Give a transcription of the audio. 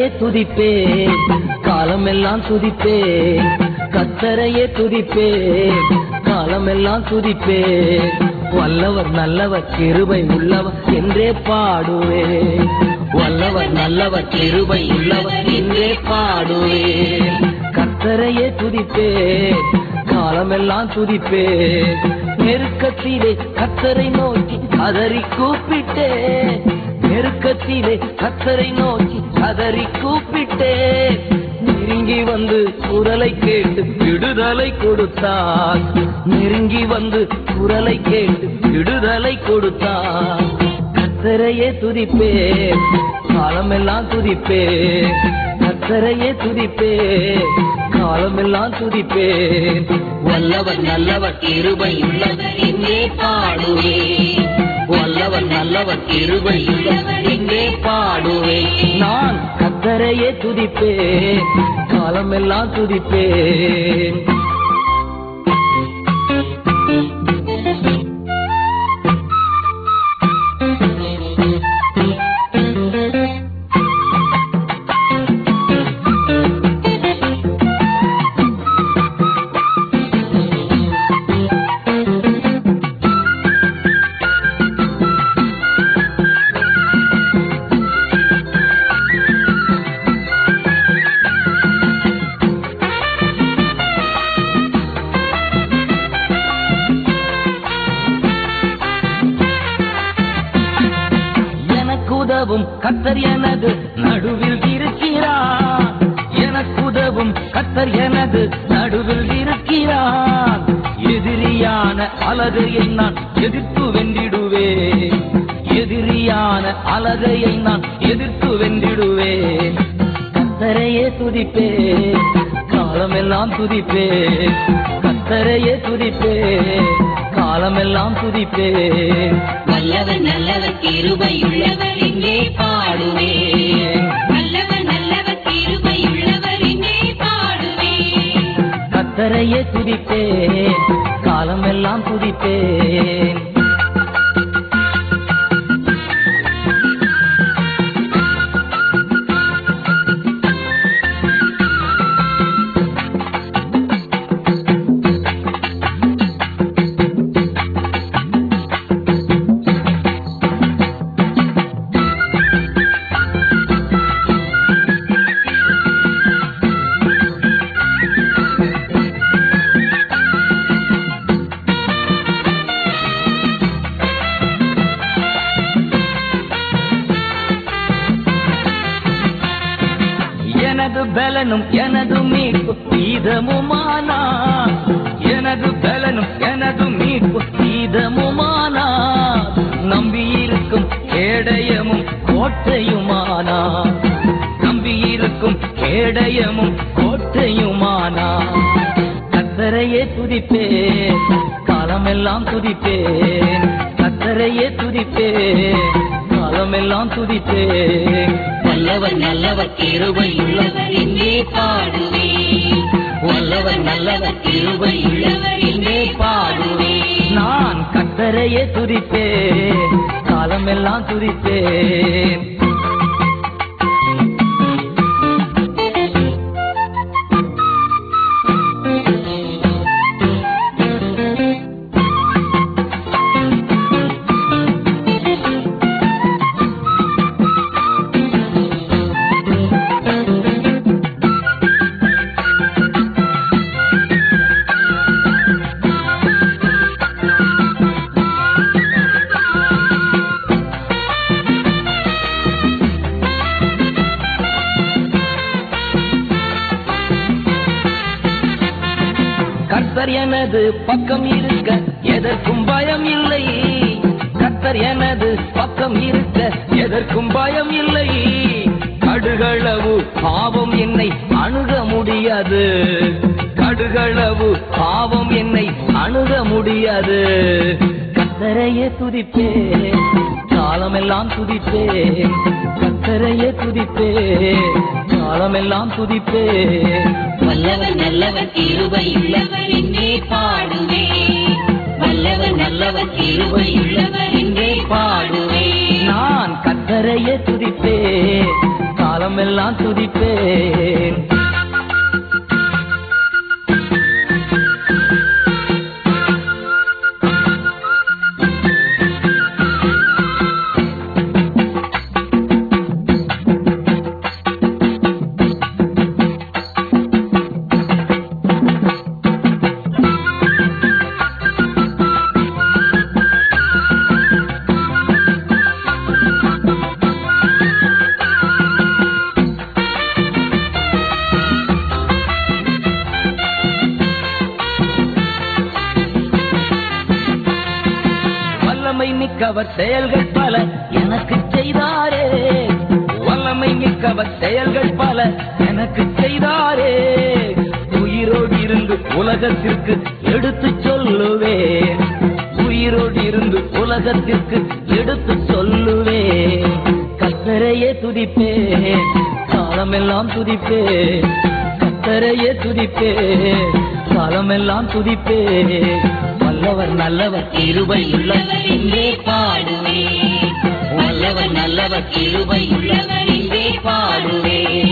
துதிப்பே காலமெல்லாம் துதிப்பே கத்தரையே துதிப்பே காலமெல்லாம் துதிப்பே வல்லவர் நல்லவர் கிருபை உள்ளவர் என்றே பாடுவே வல்லவர் நல்லவர் கிருபை உள்ளவர் என்றே பாடுவே கத்தரையே துதிப்பே காலமெல்லாம் துதிப்பே நெருக்கத்திலே கத்தரை நோக்கி கதறி கூப்பிட்டே நெருக்கத்திலே கத்தரை நோக்கி கதறி கூப்பிட்டே நெருங்கி வந்து குரலை கேட்டு விடுதலை கொடுத்தார் நெருங்கி வந்து குரலை கேட்டு விடுதலை கொடுத்தார் கத்தரையே துதிப்பே காலமெல்லாம் துதிப்பே கத்தரையே துதிப்பே காலமெல்லாம் துதிப்பே வல்லவர் நல்லவர் கிருபை உள்ளவர் என்றே பாடுவே வல்லவர் நல்லவர் கிருபை உள்ளவர் என்றே பாடுவே நான் கத்தரையே துதிப்பே காலமெல்லாம் துதிப்பேன் எனக்கு உதவும் கத்தர் எனது நடுவில் இருக்கிறார் எனக்கு உதவும் கத்தர் எனது நடுவில் இருக்கிறார் எதிரியான அலகையை நான் எதிர்த்து வென்றிடுவேன் எதிரியான அலகையை நான் எதிர்த்து வென்றிடுவேன் கத்தரையே துதிப்பே காலமெல்லாம் துதிப்பே கத்தரையே துதிப்பே காலமெல்லாம் துதிப்பே வல்லவர் நல்லவர் கிருபை உள்ளவர் என்றே பாடுவே வல்லவர் நல்லவர் கிருபை உள்ளவர் என்றே பாடுவே கத்தரையே துதிப்பே காலமெல்லாம் துதிப்பேன் எனது பலனும் எனது மீட்பு சீதமுமானா எனது பலனும் எனது மீட்பு சீதமுமானா நம்பியிருக்கும் கேடயமும் கோட்டையுமானா நம்பியிருக்கும் கேடயமும் கோட்டையுமானா கத்தரையே துதிப்பேன் காலமெல்லாம் துதிப்பேன் கத்தரையே துதிப்பேன் காலமெல்லாம் துதிப்பேன் வல்லவர் நல்லவர் கிருபை உள்ளவர் என்றே பாடுவே வல்லவர் நல்லவர் கிருபை உள்ளவர் என்றே பாடுவே நான் கத்தரையே துதிப்பேன் காலமெல்லாம் துதிப்பேன் கர்த்தர் எனது பக்கம் இருக்க எதற்கும் பயம் இல்லை கர்த்தர் எனது பக்கம் இருக்க எதற்கும் பயம் இல்லை கடுகளவு பாவம் என்னை அணுக முடியாது கடுகளவு பாவம் என்னை அணுக முடியாது கத்தரையே துதிப்பேன் காலமெல்லாம் துதிப்பேன் கத்தரையே துதிப்பேன் காலமெல்லாம் துதிப்பேன் வல்லவர் நல்லவர் கிருபை உள்ளவர் என்றே பாடுவே வல்லவர் நல்லவர் கிருபை உள்ளவர் என்றே பாடுவே நான் கத்தரையே துதிப்பேன் காலம் காலமெல்லாம் துதிப்பேன் வல்லமை மிக்கவர் செயல்கள் பல எனக்கு செய்தாரே வல்லமை மிக்கவர் செயல்கள் பல எனக்கு செய்தாரே உயிரோடு இருந்து உலகத்திற்கு எடுத்து சொல்லுவேன் உயிரோடு இருந்து உலகத்திற்கு எடுத்து சொல்லுவேன் கத்தரையே துதிப்பேன் காலமெல்லாம் துதிப்பேன் கத்தரையே துதிப்பேன் காலமெல்லாம் துதிப்பேன் வல்லவர் நல்லவர் கிருபை உள்ளவர் என்றே பாடுவே வல்லவர் நல்லவர் கிருபை உள்ளவர் என்றே பாடுவே